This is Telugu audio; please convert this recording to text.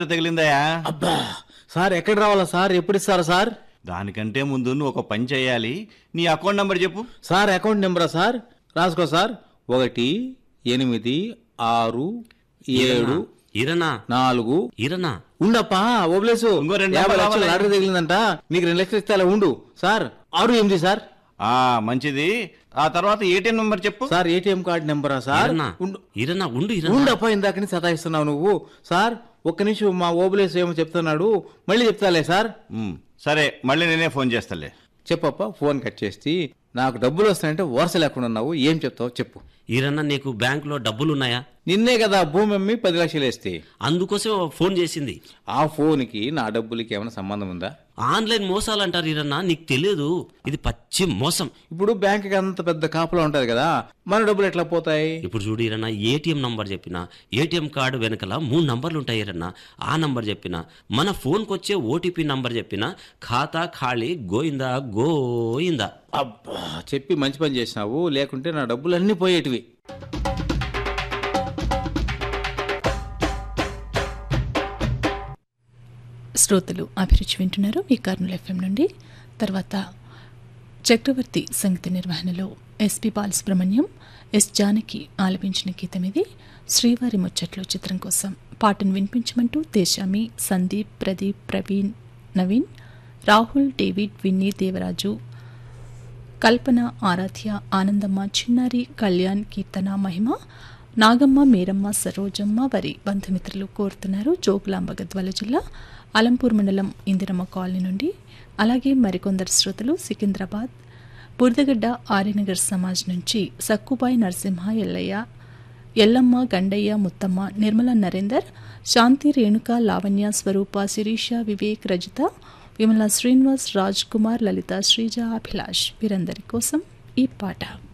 తగిలిందయా అబ్బా సార్ ఎక్కడ రావాలా సార్ ఎప్పుడు ఇస్తారా సార్ దానికంటే ముందు నువ్వు ఒక పని చేయాలి నీ అకౌంట్ నంబర్ చెప్పు సార్ అకౌంట్ నెంబరా సార్ రాసుకో సార్ ఒకటి ఎనిమిది ఆరు ఏడు ఇరనా నాలుగు ఇరనా ఉండప్పా ఓబ్లేసు ఇంకో రెండు యాభై నెంబర్లు లక్షలు రావాలి. లాటరీ తగిలిందంట నీకు రెండు లక్షలు ఇస్తే అలా ఉండు సార్ ఆరు ఎనిమిది సార్ ఆ మంచిది ఆ తర్వాత ఏటీఎం నంబర్ చెప్పు సార్ ఏటీఎం కార్డు నెంబరా సార్ ఇరనా ఉండు ఇరనా ఉండు ఇరనా ఉండప్పా ఇందాకని సతాయిస్తున్నావు నువ్వు సార్ ఒక్క నిమిషం మా ఓబులేసు ఏమో చెప్తున్నాడు మళ్ళీ చెప్తాలే సార్ ఉమ్, సరే మళ్ళీ నేనే ఫోన్ చేస్తాలే చెప్పప్ప ఫోన్ కట్ చేసి నాకు డబ్బులు వస్తాయంటే వరుస లేకుండా ఉన్నావు ఏం చెప్తావు చెప్పు ఇరన్నా నీకు బ్యాంకులో డబ్బులున్నాయా నిన్నే కదా భూమి అమ్మి పది లక్షలు వేస్తే అందుకోసం ఫోన్ చేసింది ఆ ఫోన్కి నా డబ్బులకి ఏమైనా సంబంధం ఉందా ఆన్లైన్ మోసాలు అంటారు ఇరన్నా నీకు తెలియదు ఇది పచ్చి మోసం ఇప్పుడు బ్యాంక్కి అంత పెద్ద కాపులో ఉంటది కదా మన డబ్బులు ఎట్లా పోతాయి ఇప్పుడు చూడు ఇరన్నా ఏటీఎం నంబర్ చెప్పిన ఏటీఎం కార్డు వెనకల మూడు నంబర్లు ఉంటాయి ఇరన్నా ఆ నంబర్ చెప్పిన మన ఫోన్కి వచ్చే ఓటీపీ నంబర్ చెప్పిన ఖాతా ఖాళీ గోయిందా గోయిందా అబ్బా చెప్పి మంచి పని చేసినావు లేకుంటే నా డబ్బులు అన్నీ పోయేటివి శ్రోతలు అభిరుచి వింటున్నారు మీ కర్నూలు ఎఫ్ఎం నుండి తర్వాత చక్రవర్తి సంగీత నిర్వహణలో ఎస్పి బాలసుబ్రహ్మణ్యం ఎస్ జానకి ఆలపించిన గీతం ఇది శ్రీవారి ముచ్చట్లు చిత్రం కోసం పాటను వినిపించమంటూ దేశామి సందీప్ ప్రదీప్ ప్రవీణ్ నవీన్ రాహుల్ డేవిడ్ విన్నీ దేవరాజు కల్పన ఆరాధ్య ఆనందమ్మ చిన్నారి కళ్యాణ్ కీర్తన మహిమ నాగమ్మ మేరమ్మ సరోజమ్మ వారి బంధుమిత్రులు కోరుతున్నారు జోగులాంబ గద్వాల జిల్లా అలంపూర్ మండలం ఇందిరమ్మ కాలనీ నుండి అలాగే మరికొందరు శ్రోతలు సికింద్రాబాద్ బురదగడ్డ ఆర్యనగర్ సమాజ్ నుంచి సక్కుబాయి నరసింహ ఎల్లయ్య ఎల్లమ్మ గండయ్య ముత్తమ్మ నిర్మల నరేందర్ శాంతి రేణుక లావణ్య స్వరూప శిరీష వివేక్ రజిత విమల శ్రీనివాస్ రాజ్ కుమార్ లలిత శ్రీజ అభిలాష్ వీరందరి కోసం ఈ పాట